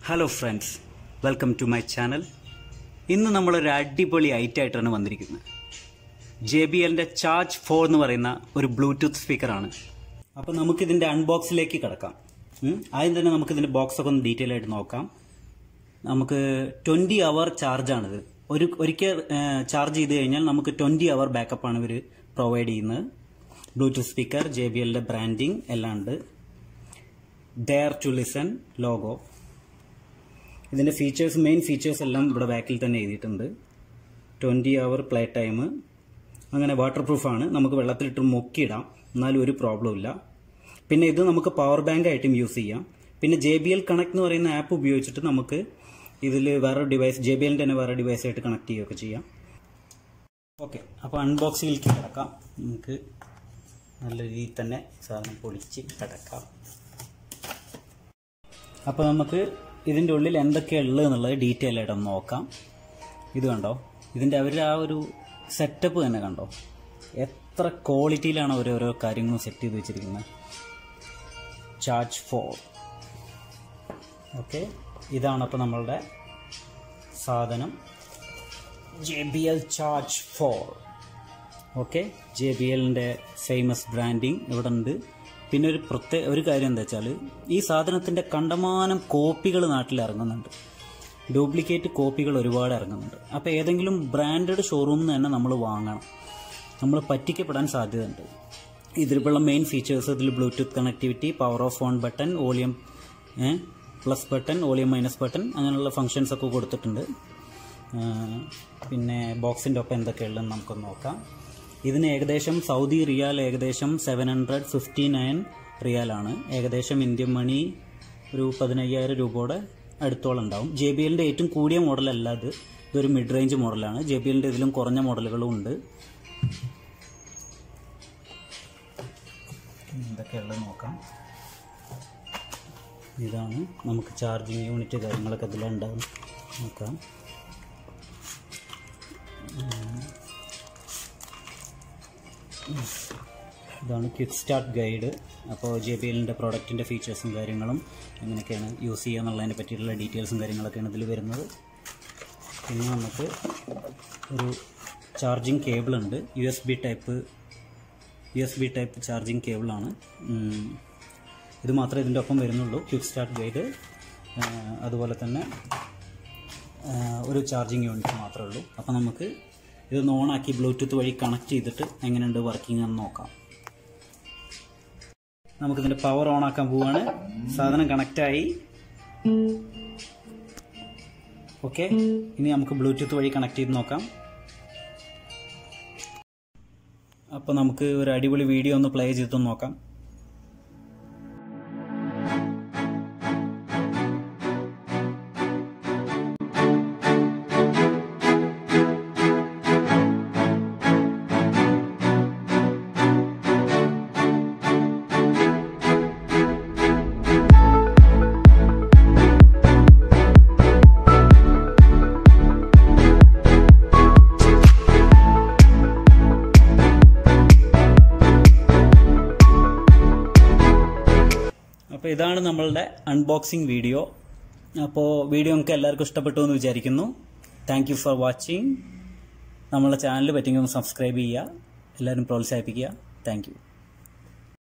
Hello friends welcome to my channel ഇന്ന് നമ്മളൊരു അടിപൊളി ഐറ്റായിട്ടാണ് വന്നിരിക്കുന്നത് ജെ ബി എല്ലിൻ്റെ ചാർജ് ഫോർ എന്ന് പറയുന്ന ഒരു ബ്ലൂടൂത്ത് സ്പീക്കറാണ് അപ്പോൾ നമുക്കിതിൻ്റെ അൺബോക്സിലേക്ക് കിടക്കാം ഉം. ആദ്യം തന്നെ നമുക്കിതിൻ്റെ ബോക്സൊക്കെ ഒന്ന് ഡീറ്റെയിൽ ആയിട്ട് നോക്കാം നമുക്ക് ട്വൻറ്റി അവർ ചാർജാണിത് ഒരു ഒരിക്കൽ ചാർജ് ചെയ്ത് കഴിഞ്ഞാൽ നമുക്ക് ട്വൻറ്റി അവർ ബാക്കപ്പാണ് ഇവർ പ്രൊവൈഡ് ചെയ്യുന്നത് ബ്ലൂടൂത്ത് സ്പീക്കർ ജെ ബി എല്ലിൻ്റെ ബ്രാൻഡിങ് എല്ലാം ഉണ്ട് ഡെയർ ടു ലിസൺ ലോഗോ ഇതിൻ്റെ ഫീച്ചേഴ്സ് മെയിൻ ഫീച്ചേഴ്സ് എല്ലാം ഇവിടെ ബാക്കിൽ തന്നെ എഴുതിയിട്ടുണ്ട് ട്വൻറ്റി അവർ പ്ലേ ടൈം അങ്ങനെ വാട്ടർ പ്രൂഫാണ് നമുക്ക് വെള്ളത്തിലിട്ട് മുക്കിയിടാം എന്നാലും ഒരു പ്രോബ്ലം ഇല്ല പിന്നെ ഇത് നമുക്ക് പവർ ബാങ്ക് ആയിട്ടും യൂസ് ചെയ്യാം പിന്നെ ജെ ബി എൽ കണക്ട് എന്ന് പറയുന്ന ആപ്പ് ഉപയോഗിച്ചിട്ട് നമുക്ക് ഇതിൽ വേറെ ഡിവൈസ് ജെ ബി എല്ലിൻ്റെ തന്നെ വേറെ ഡിവൈസ് ആയിട്ട് കണക്ട് ചെയ്യുകയൊക്കെ ചെയ്യാം ഓക്കെ അപ്പോൾ അൺബോക്സിങ്ങിലേക്ക് കിടക്കാം നമുക്ക് നല്ല രീതിയിൽ തന്നെ സാധനം പൊളിച്ച് കിടക്കാം അപ്പോൾ നമുക്ക് ഇതിൻ്റെ ഉള്ളിൽ എന്തൊക്കെയാണ് ഉള്ളത് എന്നുള്ളത് ഡീറ്റെയിൽ ആയിട്ട് ഒന്ന് നോക്കാം ഇത് കണ്ടോ ഇതിൻ്റെ അവരുടെ ആ ഒരു സെറ്റപ്പ് തന്നെ കണ്ടോ എത്ര ക്വാളിറ്റിയിലാണ് അവർ ഓരോ കാര്യങ്ങളും സെറ്റ് ചെയ്ത് വെച്ചിരിക്കുന്നത് ചാർജ് ഫോർ ഓക്കെ ഇതാണ് അപ്പോൾ നമ്മളുടെ സാധനം J B L charge four okay J B എല്ലിൻ്റെ ഫേമസ് ബ്രാൻഡിങ് ഇവിടെ ഉണ്ട് പിന്നെ ഒരു പ്രത്യേക ഒരു കാര്യം എന്താ വെച്ചാൽ ഈ സാധനത്തിൻ്റെ കണ്ടമാനം കോപ്പികൾ നാട്ടിൽ ഇറങ്ങുന്നുണ്ട് ഡ്യൂപ്ലിക്കേറ്റ് കോപ്പികൾ ഒരുപാട് ഇറങ്ങുന്നുണ്ട് അപ്പോൾ ഏതെങ്കിലും ബ്രാൻഡഡ് ഷോറൂമിൽ നിന്ന് തന്നെ നമ്മൾ വാങ്ങണം നമ്മൾ പറ്റിക്കപ്പെടാൻ സാധ്യതയുണ്ട് ഇതിലുള്ള മെയിൻ ഫീച്ചേഴ്സ് ഇതിൽ bluetooth connectivity power off on button volume plus button volume minus button അങ്ങനെയുള്ള ഫങ്ഷൻസ് ഒക്കെ കൊടുത്തിട്ടുണ്ട് ആ, പിന്നെ ബോക്സിൻ്റെ ഒപ്പം എന്തൊക്കെയുള്ളതെന്ന് നമുക്കൊന്ന് നോക്കാം ഇതിന് ഏകദേശം സൗദി റിയാൽ ഏകദേശം സെവൻ ഹൺഡ്രഡ് ഫിഫ്റ്റി നയൻ റിയാലാണ് ഏകദേശം ഇന്ത്യൻ മണി ഒരു പതിനയ്യായിരം രൂപയുടെ അടുത്തോളം ഉണ്ടാവും ജെ ബി എല്ലിൻ്റെ ഏറ്റവും കൂടിയ മോഡലല്ല ഇത് ഇതൊരു മിഡ് റേഞ്ച് മോഡലാണ് ജെ ബി എല്ലിൻ്റെ ഇതിലും കുറഞ്ഞ മോഡലുകളും ഉണ്ട് എന്തൊക്കെയുള്ളത് നോക്കാം ഇതാണ് നമുക്ക് ചാർജിങ് യൂണിറ്റ് കാര്യങ്ങളൊക്കെ ഇതിലുണ്ടാകും നോക്കാം ഇതാണ് ക്വിക്ക് സ്റ്റാർട്ട് ഗൈഡ് അപ്പോൾ ജെ ബി എല്ലിൻ്റെ പ്രോഡക്റ്റിൻ്റെ ഫീച്ചേഴ്സും കാര്യങ്ങളും എങ്ങനെയൊക്കെയാണ് യൂസ് ചെയ്യുക എന്നുള്ളതിനെ പറ്റിയിട്ടുള്ള ഡീറ്റെയിൽസും കാര്യങ്ങളൊക്കെയാണ് ഇതിൽ വരുന്നത് പിന്നെ നമുക്ക് ഒരു ചാർജിങ് കേബിൾ ഉണ്ട് U S B type U S B type charging കേബിളാണ് ഉം. ഇത് മാത്രമേ ഇതിൻ്റെ ഒപ്പം വരുന്നുള്ളൂ ക്വിക്ക് സ്റ്റാർട്ട് ഗൈഡ് അതുപോലെ തന്നെ ആ, ഒരു ചാർജിങ് യൂണിറ്റ് മാത്രമേ ഉള്ളൂ അപ്പോൾ നമുക്ക് ഇത് ഓണാക്കി ബ്ലൂടൂത്ത് വഴി കണക്ട് ചെയ്തിട്ട് എങ്ങനെയുണ്ട് വർക്കിംഗ് എന്ന് നോക്കാം നമുക്കിതിൻ്റെ പവർ ഓൺ ആക്കാൻ പോവാണ് സാധനം കണക്റ്റായി ഓക്കെ ഇനി നമുക്ക് ബ്ലൂടൂത്ത് വഴി കണക്ട് ചെയ്ത് നോക്കാം അപ്പോൾ നമുക്ക് ഒരു അടിപൊളി വീഡിയോ ഒന്ന് പ്ലേ ചെയ്തിട്ട് നോക്കാം അപ്പോൾ ഇതാണ് നമ്മളുടെ അൺബോക്സിങ് വീഡിയോ അപ്പോൾ വീഡിയോ നിങ്ങൾക്ക് എല്ലാവർക്കും ഇഷ്ടപ്പെട്ടു എന്ന് വിചാരിക്കുന്നു താങ്ക് യു ഫോർ വാച്ചിങ് നമ്മളുടെ ചാനൽ പറ്റിയെങ്കിൽ ഒന്ന് സബ്സ്ക്രൈബ് ചെയ്യുക എല്ലാവരും പ്രോത്സാഹിപ്പിക്കുക താങ്ക് യു